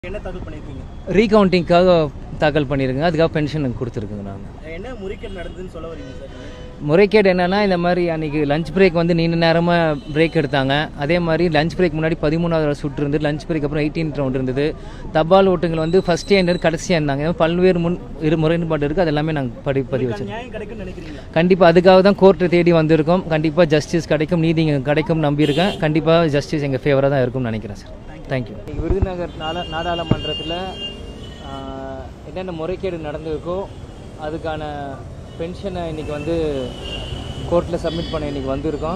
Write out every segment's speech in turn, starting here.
என்ன தாக்கல் பண்ணியிருக்கீங்க ரீகவுண்டிங்காக தாக்கல் பண்ணியிருக்குங்க அதுக்காக பென்ஷன் கொடுத்துருக்குங்க நாங்கள் என்ன முறைகேடு நடந்ததுன்னு சொல்ல வரீங்க சார் நீங்க? முறைகேடு என்னன்னா இந்த மாதிரி அன்றைக்கி லஞ்ச் பிரேக் வந்து நீண்ட நேரமாக பிரேக் எடுத்தாங்க அதே மாதிரி லஞ்ச் பிரேக் முன்னாடி பதிமூணாவது சுற்று இருந்து லஞ்ச் பிரேக் அப்புறம் எயிட்டீன் ரவுண்ட் இருந்தது தபால் ஓட்டுங்கள் வந்து ஃபஸ்ட் இருந்து கடைசியாக இருந்தாங்க இந்த மாதிரி பல்வேறு முன் இரு முறைப்பாடு இருக்குது அது எல்லாமே நாங்கள் படி பதிவு வச்சிருக்கோம் நியாயம் கிடைக்கும்னு நினைக்கிறீங்களா கண்டிப்பாக அதுக்காக தான் கோர்ட்டை தேடி வந்திருக்கோம் கண்டிப்பாக ஜஸ்டிஸ் கிடைக்கும் நீதி இங்கே கிடைக்கும் நம்பியிருக்கேன் கண்டிப்பாக ஜஸ்டிஸ் எங்கள் ஃபேவராக தான் இருக்கும்னு நினைக்கிறேன் சார் தேங்க்யூ விருதுநகர் நாடா நாடாளுமன்றத்தில் என்னென்ன முறைகேடு நடந்திருக்கோ அதுக்கான பென்ஷனை இன்றைக்கி வந்து கோர்ட்டில் சப்மிட் பண்ண இன்றைக்கி வந்திருக்கோம்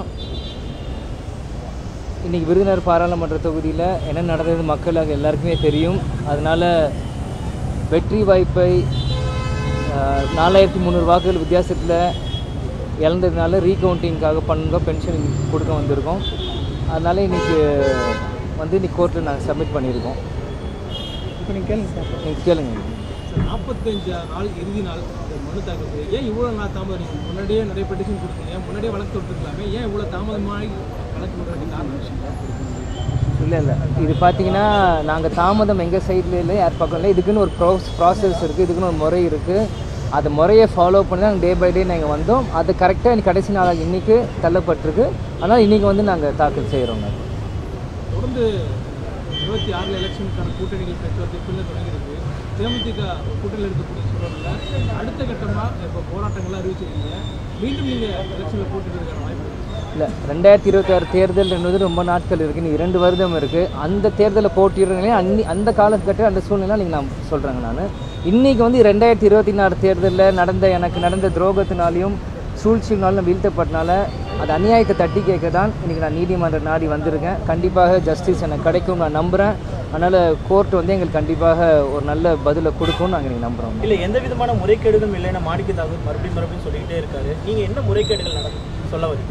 இன்றைக்கி விருதுநகர் பாராளுமன்ற தொகுதியில் என்ன நடந்தது மக்களுக்கு எல்லாருக்குமே தெரியும் அதனால் வெற்றி வாய்ப்பை ஆஹ், நாலாயிரத்தி முந்நூறு வாக்குகள் வித்தியாசத்தில் இழந்ததுனால ரீகவுண்டிங்காக பண்ணுங்க பென்ஷன் கொடுக்க வந்திருக்கோம் அதனால் இன்றைக்கி வந்து இன்னைக்கு கோர்ட்டில் நாங்கள் சப்மிட் பண்ணியிருக்கோம் இப்போ நீங்கள் கேளுங்க சார் நீங்கள் கேளுங்க நாற்பத்தஞ்சு நாள் இறுதி நாள் இந்த மனு தாக்கல் செய்ய ஏன் இவ்வளோ நாள் தாமதம் நீங்கள் முன்னாடியே நிறைய பெட்டிஷன் கொடுத்தீங்க முன்னாடியே வழக்கு விட்டுருக்கலாமே ஏன் இவ்வளோ தாமதமாகி வழக்கு விடுறதுக்கு காரணம் இல்லை இல்லை இது பார்த்தீங்கன்னா நாங்கள் தாமதம் எங்கள் சைடில் இல்லை யார் பக்கம் இல்லை இதுக்குன்னு ஒரு ப்ரோஸ் ப்ராசஸ் இருக்குது இதுக்குன்னு ஒரு முறை இருக்குது அந்த முறையை ஃபாலோ பண்ணி தான் டே பை டே நாங்கள் வந்தோம் அது கரெக்டாக இன்னைக்கு கடைசி நாளாக இன்றைக்கி தள்ளப்பட்டிருக்கு ஆனால் இன்றைக்கி வந்து நாங்கள் தாக்கல் செய்கிறோங்க தொடர்ந்து இருபத்தி ஆறில் எலெக்ஷனுக்கான கூட்டணிகள் பேச்சுவார்த்தை இப்போல தொடங்கியிருக்கு தேமுதிக கூட்டணியில் இருக்கக்கூடிய சூழலில் அடுத்த கட்டமாக இப்போ போராட்டங்கள்லாம் அறிவிச்சிருக்கீங்க மீண்டும் நீங்கள் எலெக்ஷனில் போட்டுக்கிறதுக்கான வாய்ப்பு இருக்கு இல்லை ரெண்டாயிரத்தி இருபத்தாறு தேர்தல் என்பது ரொம்ப நாட்கள் இருக்குது இன்னும் இரண்டு வருடம் இருக்குது அந்த தேர்தலில் போட்டியிடுறீங்களே அன்னி அந்த காலகட்ட அந்த சூழ்நிலை நீங்கள் நான் சொல்கிறேங்க நான் இன்றைக்கி வந்து ரெண்டாயிரத்தி இருபத்தி நாலு தேர்தலில் நடந்த எனக்கு நடந்த துரோகத்தினாலையும் சூழ்ச்சினாலும் நான் வீழ்த்தப்பட்டனால அது அநியாயத்தை தட்டி கேட்க தான் இன்றைக்கி நான் நீதிமன்ற நாடி வந்திருக்கேன் கண்டிப்பாக ஜஸ்டிஸ் எனக்கு கிடைக்கும் நான் நம்புகிறேன் அதனால் கோர்ட் வந்து எங்களுக்கு கண்டிப்பாக ஒரு நல்ல பதிலை கொடுக்கும்னு நாங்கள் இன்றைக்கி நம்புகிறோம் இல்லை எந்த விதமான முறைகேடுகளும் இல்லைன்னா மாணிக்க தாகூர் மறுபடியும் மறுபடியும் சொல்லிக்கிட்டே இருக்காரு நீங்கள் என்ன முறைகேடுகள் நடந்து சொல்ல வரீங்க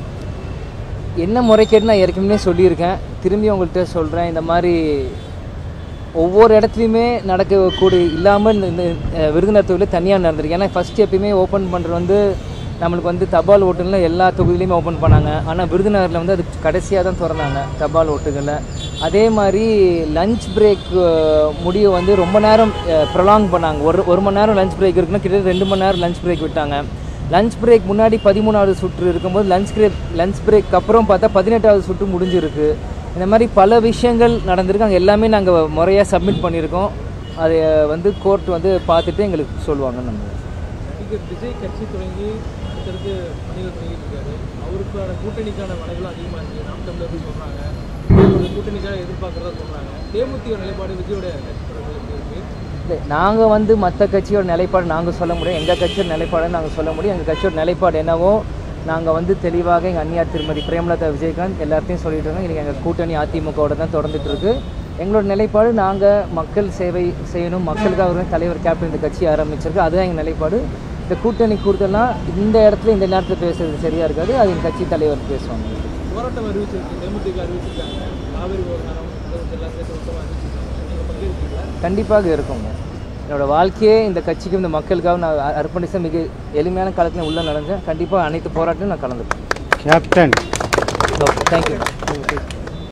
என்ன முறைகேடு நான் ஏற்கனவே சொல்லியிருக்கேன் திரும்பி உங்கள்கிட்ட சொல்கிறேன் இந்த மாதிரி ஒவ்வொரு இடத்துலையுமே நடக்கக்கூடிய இல்லாமல் இந்த இந்த, அஹ், விருதுநகர் தொகுதியில் தனியாக நடந்திருக்கு ஏன்னா ஃபஸ்ட்டு எப்பயுமே ஓப்பன் பண்ணுறது வந்து நம்மளுக்கு வந்து தபால் ஓட்டுகளில் எல்லா தொகுதியிலையுமே ஓப்பன் பண்ணாங்க ஆனால் விருதுநகரில் வந்து அது கடைசியாக தான் திறந்தாங்க தபால் ஓட்டுகளில் அதே மாதிரி லஞ்ச் பிரேக் முடிய வந்து ரொம்ப நேரம் ப்ரொலாங் பண்ணாங்க ஒரு ஒரு மணி நேரம் லஞ்ச் பிரேக் இருக்குன்னா கிட்டத்தட்ட ரெண்டு மணி நேரம் லஞ்ச் பிரேக் விட்டாங்க லஞ்ச் பிரேக் முன்னாடி பதிமூணாவது சுற்று இருக்கும்போது லஞ்ச் பிரேக் லஞ்ச் பிரேக் அப்புறம் பார்த்தா பதினெட்டாவது சுற்று முடிஞ்சிருக்கு இந்த மாதிரி பல விஷயங்கள் நடந்திருக்கு அங்கே எல்லாமே நாங்கள் முறையாக சப்மிட் பண்ணியிருக்கோம் அதை வந்து கோர்ட் வந்து பார்த்துட்டு எங்களுக்கு சொல்லுவாங்கன்னு நம்புகிறேன் நடிகர் விஜய் கட்சி தொடங்கி அடுத்தடுத்து பணிகள் தொடங்கிட்டு இருக்காரு அவருக்கான கூட்டணிக்கான வலைகளும் அதிகமாக இருக்குது நாம் தமிழர்கள் சொல்கிறாங்க ஒரு கூட்டணிக்காக எதிர்பார்க்குறதா சொல்கிறாங்க தேமுதிக நிலைப்பாடு விஜயோட கட்சி தொடர்பு இருக்குது இல்லை நாங்கள் வந்து மற்ற கட்சியோட நிலைப்பாடு நாங்கள் சொல்ல முடியும் எங்கள் கட்சியோட நிலைப்பாடு நாங்கள் சொல்ல முடியும் எங்கள் கட்சியோட நிலைப்பாடு என்னவோ நாங்கள் வந்து தெளிவாக எங்கள் அந்நியார் திருமதி பிரேமலதா விஜயகாந்த் எல்லாத்தையும் சொல்லிட்டு இருக்கோம் இன்றைக்கி எங்கள் கூட்டணி அதிமுகவோட தான் தொடர்ந்துட்டு இருக்கு எங்களோட நிலைப்பாடு நாங்கள் மக்கள் சேவை செய்யணும் மக்களுக்காக ஒரு தலைவர் கேப்டன் இந்த கட்சி ஆரம்பிச்சிருக்கு அதுதான் எங்கள் நிலைப்பாடு இந்த கூட்டணி கூடுதலாம் இந்த இடத்துல இந்த நேரத்தில் பேசுறது சரியாக இருக்காது அது எங்கள் கட்சி தலைவர் பேசுவாங்க போராட்டம் அறிவிச்சிருக்கு தேமுதிக அறிவிச்சிருக்காங்க காவிரி விவகாரம் எல்லாம் சேர்த்து மொத்தமாக அறிவிச்சிருக்காங்க நீங்கள் பங்கேற்கிறீங்களா கண்டிப்பாக இருக்குங்க என்னோட வாழ்க்கையே இந்த கட்சிக்கும் இந்த மக்களுக்காக நான் அ- அர்ப்பணிச்ச மிக எளிமையான காலத்தில் உள்ள நடந்தேன் கண்டிப்பாக அனைத்து போராட்டமும் நான் கலந்துப்பேன் கேப்டன் தேங்க்யூ